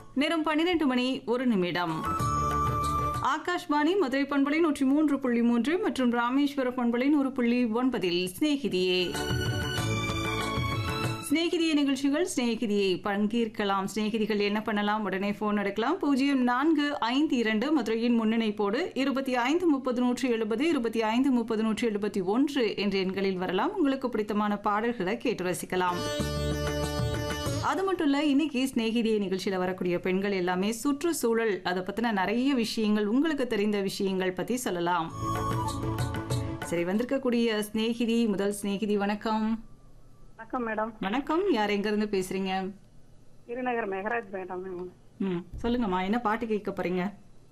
நேரம் பன்னிரண்டு மணி ஒரு நிமிடம் ஆகாஷ்வாணி மதுரை பண்பலை நூற்றி மூன்று புள்ளி மூன்று மற்றும் ராமேஸ்வர பண்பலை நூறு புள்ளி ஒன்பதில் சிநேகிதியே சிநேகிதிய நிகழ்ச்சிகள் சிநேகிதியை பங்கேற்கலாம் சிநேகிதிகள் என்ன பண்ணலாம் உடனே போன் எடுக்கலாம் பூஜ்ஜியம் நான்கு ஐந்து இரண்டு மதுரையின் முன்னிணைப்போடு இருபத்தி ஐந்து முப்பது நூற்றி எழுபது இருபத்தி ஐந்து முப்பது நூற்றி எழுபத்தி ஒன்று என்ற எண்களில் வரலாம் உங்களுக்கு பிடித்தமான பாடல்களை கேட்டு ரசிக்கலாம் அது மட்டும் இல்ல இன்னைக்கு சிநேகிதிய நிகழ்ச்சியில வரக்கூடிய பெண்கள் எல்லாமே சுற்றுச்சூழல் அதை பத்தின நிறைய விஷயங்கள் உங்களுக்கு தெரிந்த விஷயங்கள் பத்தி சொல்லலாம் சரி வந்திருக்கக்கூடிய சிநேகிதி முதல் சிநேகிதி வணக்கம் வணக்கம் மேடம் வணக்கம் யார் எங்க இருந்து பேசுறீங்க திருநகர் மெகராஜ் மேடம் ம் சொல்லுங்கம்மா என்ன பாட்டு கேட்க போறீங்க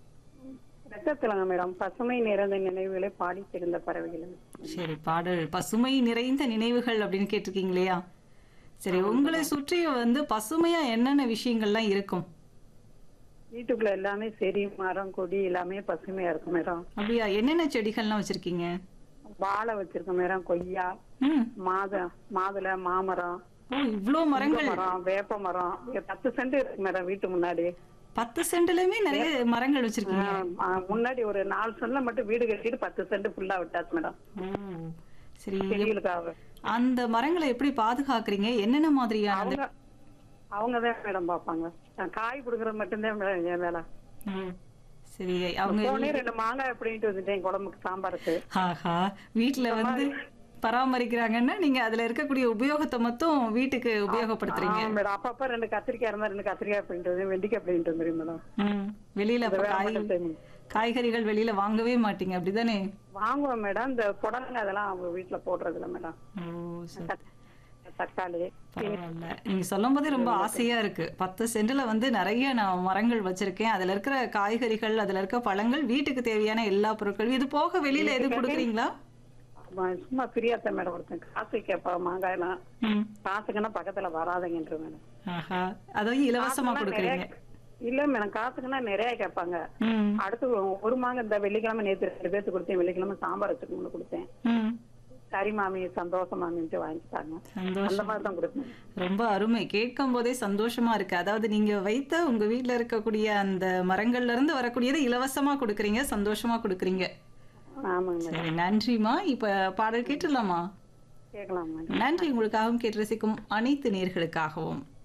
ரத்தத்திலங்க மேடம் பசுமை நிறைந்த நினைவுகளை பாடி திறந்த பறவைகள் சரி பாடல் பசுமை நிறைந்த நினைவுகள் அப்படின்னு கேட்டிருக்கீங்க இல்லையா சரி உங்களை சுற்றி வந்து பசுமையா என்னென்ன விஷயங்கள்லாம் இருக்கும் வீட்டுக்குள்ள எல்லாமே செடி மரம் கொடி எல்லாமே பசுமையா இருக்கும் மேடம் அப்படியா என்னென்ன செடிகள்லாம் வச்சிருக்கீங்க வாழை வச்சிருக்கோம் மேடம் கொய்யா ம் மாத மாதுளை மாமரம் ஓ இவ்ளோ மரங்கள் மரம் வேப்ப மரம் இங்க பத்து சென்ட் இருக்கு மேடம் வீட்டு முன்னாடி பத்து சென்ட்லயுமே நிறைய மரங்கள் வச்சிருக்கீங்க ஆஹ் ஆஹ் முன்னாடி ஒரு நாலு சென்ட்ல மட்டும் வீடு கட்டிட்டு பத்து சென்ட் ஃபுல்லா விட்டாச்சு மேடம் ஓ, சரி செடிகளுக்காக அந்த மரங்களை எப்படி பாதுகாக்கிறீங்க என்னென்ன மாதிரியான அந்த- அவங்க அவங்கதான் மேடம் பாப்பாங்க நான் காய் கொடுக்கறது மட்டும்தான் மேடம் என் வேலை ம், சரி அவங்க போனே ரெண்டு மாங்காய் அப்படின்ட்டு வந்துட்டேன் குழம்புக்கு சாம்பாருக்கு ஆஹா வீட்ல வந்து பராமரிக்கிறாங்கன்னா நீங்க அதுல இருக்கக்கூடிய உபயோகத்தை மட்டும் வீட்டுக்கு உபயோகப்படுத்துறீங்க ஆமா மேடம் அப்பப்ப ரெண்டு கத்திரிக்காய் இருந்தா ரெண்டு கத்திரிக்காய் அப்படின்ட்டு வந்து வெண்டிக்காய் அப்படின்ட்டு வந்துடும் மேடம் ம், வெளியில அப்ப வேலை காய் மட்டும் செய்யணும். காய்கறிகள் வெளியில வாங்கவே மாட்டீங்க அப்படிதானே வாங்குவோம் மேடம் இந்த புடலங்க அதெல்லாம் அவங்க வீட்டுல போடுறது இல்ல மேடம் ஓ சரி தக்- தக்காளி பரவாயில்ல நீங்க சொல்லும் போதே ரொம்ப ஆசையா இருக்கு பத்து சென்ட்ல வந்து நிறைய நான் மரங்கள் வச்சிருக்கேன் அதுல இருக்கிற காய்கறிகள் அதுல இருக்க பழங்கள் வீட்டுக்கு தேவையான எல்லா பொருட்களும் இது போக வெளியில எதுவும் கொடுக்குறீங்களா ஆமா, சும்மா பிரியாத்த மேடம் ஒருத்தன் காசு கேட்பா மாங்காய் எல்லாம் ம் காசுக்குன்னா பக்கத்துல வராதுங்கன்ற மேடம் ஆஹா அதாவது இலவசமா காசுக்குன்னா கொடுக்குறீங்க நிறைய- இல்ல மேடம் காசுக்குன்னா நிறைய கேட்பாங்க ம் அடுத்து ஒரு மாங்க இந்த வெள்ளிக்கிழமை நேத்து ரெண்டு பேர்த்து கொடுத்தேன் வெள்ளிக்கிழமை சாம்பார் வச்சுக்கணும்னு கொடுத்தேன் ம் சரி மாமி சந்தோஷம் மாமின்ட்டு வாங்கிட்டாங்க அந்த சந்தோஷம் மாதிரி தான் கொடுத்தேன் ரொம்ப அருமை கேட்கும் போதே சந்தோஷமா இருக்கு அதாவது நீங்க வைத்த உங்க வீட்ல இருக்கக்கூடிய அந்த மரங்கள்ல இருந்து வரக்கூடியதை இலவசமா கொடுக்குறீங்க சந்தோஷமா கொடுக்குறீங்க ஆமாங்க மேடம் சரி நன்றிமா இப்ப பாடல் கேட்டுடலாமா கேட்கலாம் மேடம் நன்றி உங்களுக்காகவும் கேட்டு ரசிக்கும் அனைத்து நேர்களுக்காகவும்